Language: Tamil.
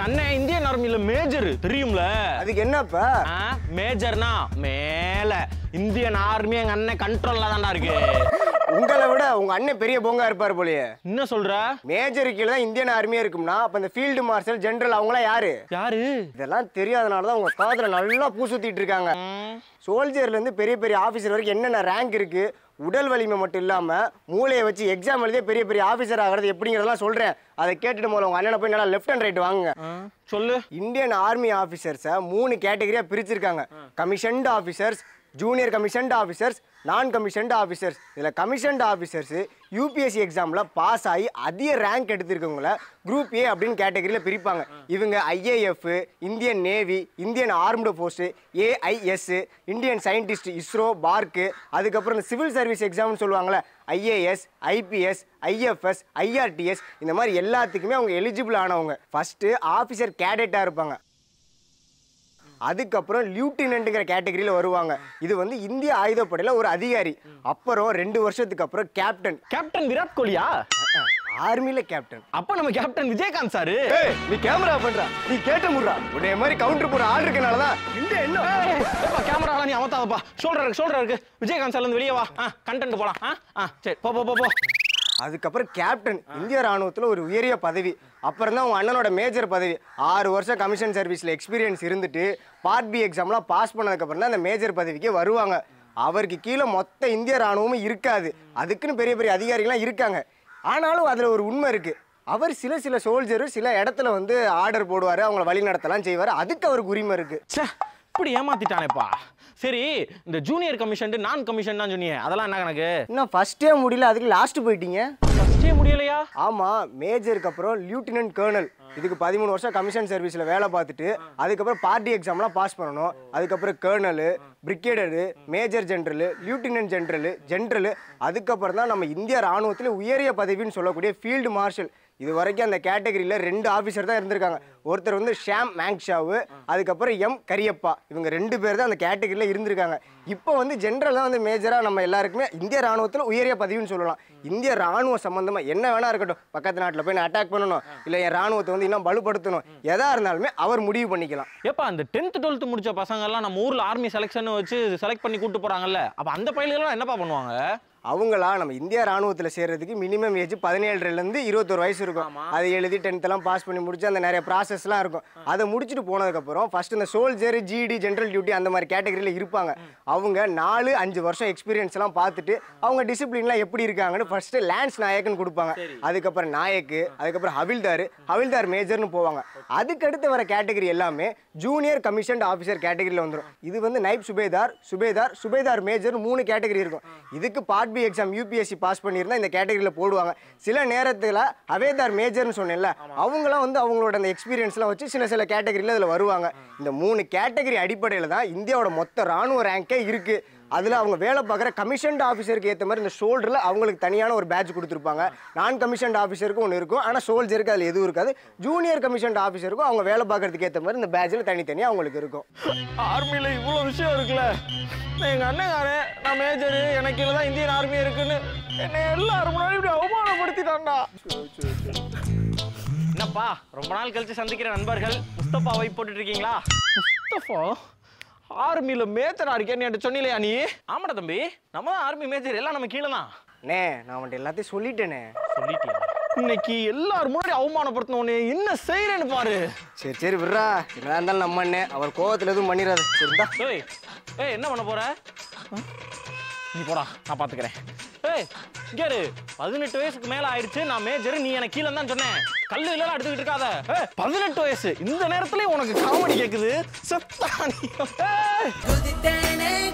அண்ணன் இந்தியன் ஆர்மில மேஜர் தெரியும்ல அதுக்கு என்னப்பா ஆ, மேஜர்னா மேல இந்தியன் ஆர்மி எங்க அண்ணன் கண்ட்ரோல்ல தான்டா இருக்கு உங்களை விட உங்க அண்ணன் பெரிய பொங்கா இருப்பார் போலயே என்ன சொல்ற மேஜர் கீழே தான் இந்தியன் ஆர்மியே இருக்கும்னா அப்ப இந்த ஃபீல்டு மார்ஷல் ஜெனரல் அவங்களாம் யாரு யாரு இதெல்லாம் தெரியாதனால தான் உங்க காதுல நல்லா பூ சுத்திட்டு இருக்காங்க சோல்ஜர்ல இருந்து பெரிய பெரிய ஆபீசர் வரைக்கும் என்னென்ன ரேங்க் இருக்கு உடல் வலிமை மட்டும் இல்லாம மூளையை வச்சு எக்ஸாம் எழுதிய பெரிய பெரிய ஆபீசர் ஆகிறது எப்படிங்கிறதெல்லாம் சொல்றேன் அதை கேட்டுட்டு போல உங்க அண்ணனை போய் நல்லா லெஃப்ட் அண்ட் ரைட் வாங்குங்க ஆ, சொல்லு இந்தியன் ஆர்மி ஆஃபீஸர்ஸை மூணு கேட்டகரியா பிரிச்சிருக்காங்க commissioned officers junior commissioned officers non commissioned officers இதில் கமிஷன்டு ஆஃபீஸர்ஸ் யூபிஎஸ்சி எக்ஸாமில் பாஸ் ஆகி அதிக ரேங்க் எடுத்திருக்கவங்கள குரூப் ஏ அப்படின்னு கேட்டகரியில் பிரிப்பாங்க இவங்க IAF Indian Navy Indian armed force AIS Indian scientist ISRO பார்க்கு அதுக்கப்புறம் இந்த சிவில் சர்வீஸ் எக்ஸாம்னு சொல்லுவாங்கள்ல ஐஏஎஸ் ஐபிஎஸ் ஐஎஃப்எஸ் ஐஆர்டிஎஸ் இந்த மாதிரி எல்லாத்துக்குமே அவங்க எலிஜிபிள் ஆனவங்க ஃபஸ்ட்டு ஆஃபீஸர் கேடெட்டாக இருப்பாங்க அதுக்கப்புறம் லியூட்டினன்ட்டுங்கிற கேட்டகரியில் வருவாங்க இது வந்து இந்திய ஆயுதப்படையில் ஒரு அதிகாரி அப்புறம் ரெண்டு வருஷத்துக்கு அப்புறம் கேப்டன் கேப்டன் விராட் கோலியா ஆர்மியில் கேப்டன் அப்ப நம்ம கேப்டன் விஜயகாந்த் சாரு ஏய், நீ கேமரா பண்ற நீ கேட்ட முடுறா உடைய மாதிரி கவுண்டர் போற ஆள் இருக்கனால தான் இந்த என்ன கேமரா நீ அமத்தாதப்பா ஷோல்டர் இருக்கு ஷோல்டர் இருக்கு விஜயகாந்த் சார்ல இருந்து வெளியே வா கண்டென்ட் போலாம் ஆ, ஆ சரி போ போ போ போ அதுக்கப்புறம் கேப்டன் இந்திய ராணுவத்தில் ஒரு உயரிய பதவி அப்புறம் தான் உங்க அண்ணனோட மேஜர் பதவி ஆறு வருஷம் கமிஷன் சர்வீஸில் எக்ஸ்பீரியன்ஸ் இருந்துட்டு பார்ட் பி எக்ஸாம்லாம் பாஸ் பண்ணதுக்கப்புறம் தான் அந்த மேஜர் பதவிக்கே வருவாங்க அவருக்கு கீழே மொத்த இந்திய ராணுவமும் இருக்காது அதுக்குன்னு பெரிய பெரிய அதிகாரிகள்லாம் இருக்காங்க ஆனாலும் அதில் ஒரு உண்மை இருக்கு அவர் சில சில சோல்ஜர் சில இடத்துல வந்து ஆர்டர் போடுவார் அவங்கள வழி நடத்தலாம் செய்வார் அதுக்கு அவருக்கு உரிமை இருக்கு ச்சே இப்படி ஏமாத்திட்டானேப்பா சரி இந்த ஜூனியர் கமிஷன் நான் கமிஷன் தான் சொன்னீங்க அதெல்லாம் என்ன கணக்கு இன்னும் ஃபர்ஸ்டே முடியல அதுக்கு லாஸ்ட் போயிட்டீங்க ஃபர்ஸ்டே முடியலையா ஆமா மேஜருக்கு அப்புறம் லியூட்டினன்ட் கர்னல் இதுக்கு பதிமூணு வருஷம் கமிஷன் சர்வீஸ்ல வேலை பார்த்துட்டு அதுக்கப்புறம் பார்ட்டி எக்ஸாம்லாம் பாஸ் பண்ணணும் அதுக்கப்புறம் colonel brigadier major general lieutenant general general அதுக்கப்புறம் தான் நம்ம இந்திய ராணுவத்தில் உயரிய பதவின்னு சொல்லக்கூடிய ஃபீல்டு மார்ஷல் இது வரைக்கும் அந்த கேட்டகரியில் ரெண்டு ஆஃபீஸர் தான் இருந்திருக்காங்க ஒருத்தர் வந்து ஷாம் மேங்ஷாவு அதுக்கப்புறம் எம் கரியப்பா இவங்க ரெண்டு பேர் தான் அந்த கேட்டகரியில் இருந்திருக்காங்க இப்போ வந்து ஜென்ரல் தான் வந்து மேஜராக நம்ம எல்லாருக்குமே இந்திய ராணுவத்தில் உயரிய பதவின்னு சொல்லலாம் இந்திய ராணுவ சம்பந்தமாக என்ன வேணா இருக்கட்டும் பக்கத்து நாட்டில் போய் நான் அட்டாக் பண்ணணும் இல்லை என் ராணுவத்தை வந்து இன்னும் பலுப்படுத்தணும் எதா இருந்தாலுமே அவர் முடிவு பண்ணிக்கலாம் ஏப்பா அந்த டென்த் டுவெல்த் முடிச்ச பசங்க எல்லாம் நம்ம ஊர்ல ஆர்மி செலெக்ஷன் வச்சு செலக்ட் பண்ணி கூட்டு போறாங்கல்ல அப்ப அந்த பயில்கள் என்னப்பா பண்ணுவாங்க அவங்களா நம்ம இந்திய ராணுவத்தில் சேர்றதுக்கு மினிமம் ஏஜ் பதினேழுலேருந்து இருபத்தொரு வயசு இருக்கும் அதை எழுதி டென்த்தெல்லாம் பாஸ் பண்ணி முடிச்சு அந்த நிறைய ப்ராசஸ்லாம் இருக்கும் அதை முடிச்சுட்டு போனதுக்கப்புறம் ஃபர்ஸ்ட் இந்த சோல்ஜர் ஜிடி ஜென்ரல் டியூட்டி அந்த மாதிரி கேட்டகரியில் இருப்பாங்க அவங்க நாலு அஞ்சு வருஷம் எக்ஸ்பீரியன்ஸ்லாம் பார்த்துட்டு அவங்க டிசிப்ளின்லாம் எப்படி இருக்காங்கன்னு ஃபர்ஸ்ட் லேண்ட்ஸ் நாயக்குன்னு கொடுப்பாங்க அதுக்கப்புறம் நாயக்கு அதுக்கப்புறம் ஹவில்தார் ஹவில்தார் மேஜர்னு போவாங்க அதுக்கடுத்து வர கேட்டகரி எல்லாமே ஜூனியர் கமிஷன்ட் ஆஃபீஸர் கேட்டகரியில் வந்துடும் இது வந்து நைப் சுபேதார் சுபேதார் சுபேதார் மேஜர் மூணு கேட்டகரி இருக்கும் இதுக்கு part B exam UPSC pass பண்ணியிருந்தா இந்த கேட்டகரியில் போடுவாங்க சில நேரத்தில் அவேதார் மேஜர்னு சொன்னேன்ல அவங்களாம் வந்து அவங்களோட அந்த எக்ஸ்பீரியன்ஸ்லாம் வச்சு சில சில கேட்டகரியில் இதில் வருவாங்க இந்த மூணு கேட்டகரி அடிப்படையில் தான் இந்தியாவோட மொத்த ராணுவ ரேங்கே இருக்குது அதில் அவங்க வேலை பார்க்குற கமிஷன்ட் ஆஃபீஸருக்கு ஏற்ற மாதிரி இந்த ஷோல்டரில் அவங்களுக்கு தனியான ஒரு பேட்ச் கொடுத்துருப்பாங்க நான் கமிஷன்ட் ஆஃபீஸருக்கும் ஒன்று இருக்கும் ஆனால் சோல்ஜருக்கு அதில் எதுவும் இருக்காது ஜூனியர் கமிஷன்ட் ஆஃபீஸருக்கும் அவங்க வேலை பார்க்கறதுக்கு ஏற்ற மாதிரி இந்த பேட்சில் தனித்தனியாக அவங்களுக்கு இருக்கும் ஆர்மியில இவ்வளவு விஷயம் இருக்குல்ல நான் எங்க அண்ணங்காரன் நான் மேஜர் எனக்கு கீழே தான் இந்தியன் ஆர்மி இருக்குன்னு என்னை எல்லாரும் முன்னாடி இப்படி அவமானப்படுத்திட்டான்டா என்னப்பா ரொம்ப நாள் கழிச்சு சந்திக்கிற நண்பர்கள் முஸ்தபா வை போட்டுட்டு இருக்கீங்களா முஸ்தபா ஆர்மியில மேஜரா இருக்கேன்னு என்கிட்ட சொன்னிலையா நீ ஆமாடா தம்பி நம்ம தான் ஆர்மி மேஜர் எல்லாம் நம்ம கீழே தான் அண்ணே நான் அவன்கிட்ட எல்லாத்தையும் சொல்லிட்டேனே சொல்லிட்டியா இன்னைக்கு எல்லாரும் முன்னாடி அவமானப்படுத்தின உன்னை என்ன செய்யறேன்னு பாரு சரி சரி விட்றா என்ன இருந்தாலும் நம்ம அண்ணன் அவர் கோவத்தில் எதுவும் பண்ணிடாது சரிதா ஏய் ஏய் என்ன பண்ண போற ஆ? நீ போடா நான் பாத்துக்கிறேன் ஏய் இங்க இரு பதினெட்டு வயசுக்கு மேல ஆயிடுச்சு நான் மேஜர் நீ எனக்கு கீழே தான் சொன்னேன் கல்லு இல்லலாம் எடுத்துக்கிட்டு இருக்காத ஏய் பதினெட்டு வயசு இந்த நேரத்துல உனக்கு காமெடி கேக்குது செத்தா நீ ஏய் குதித்தேனே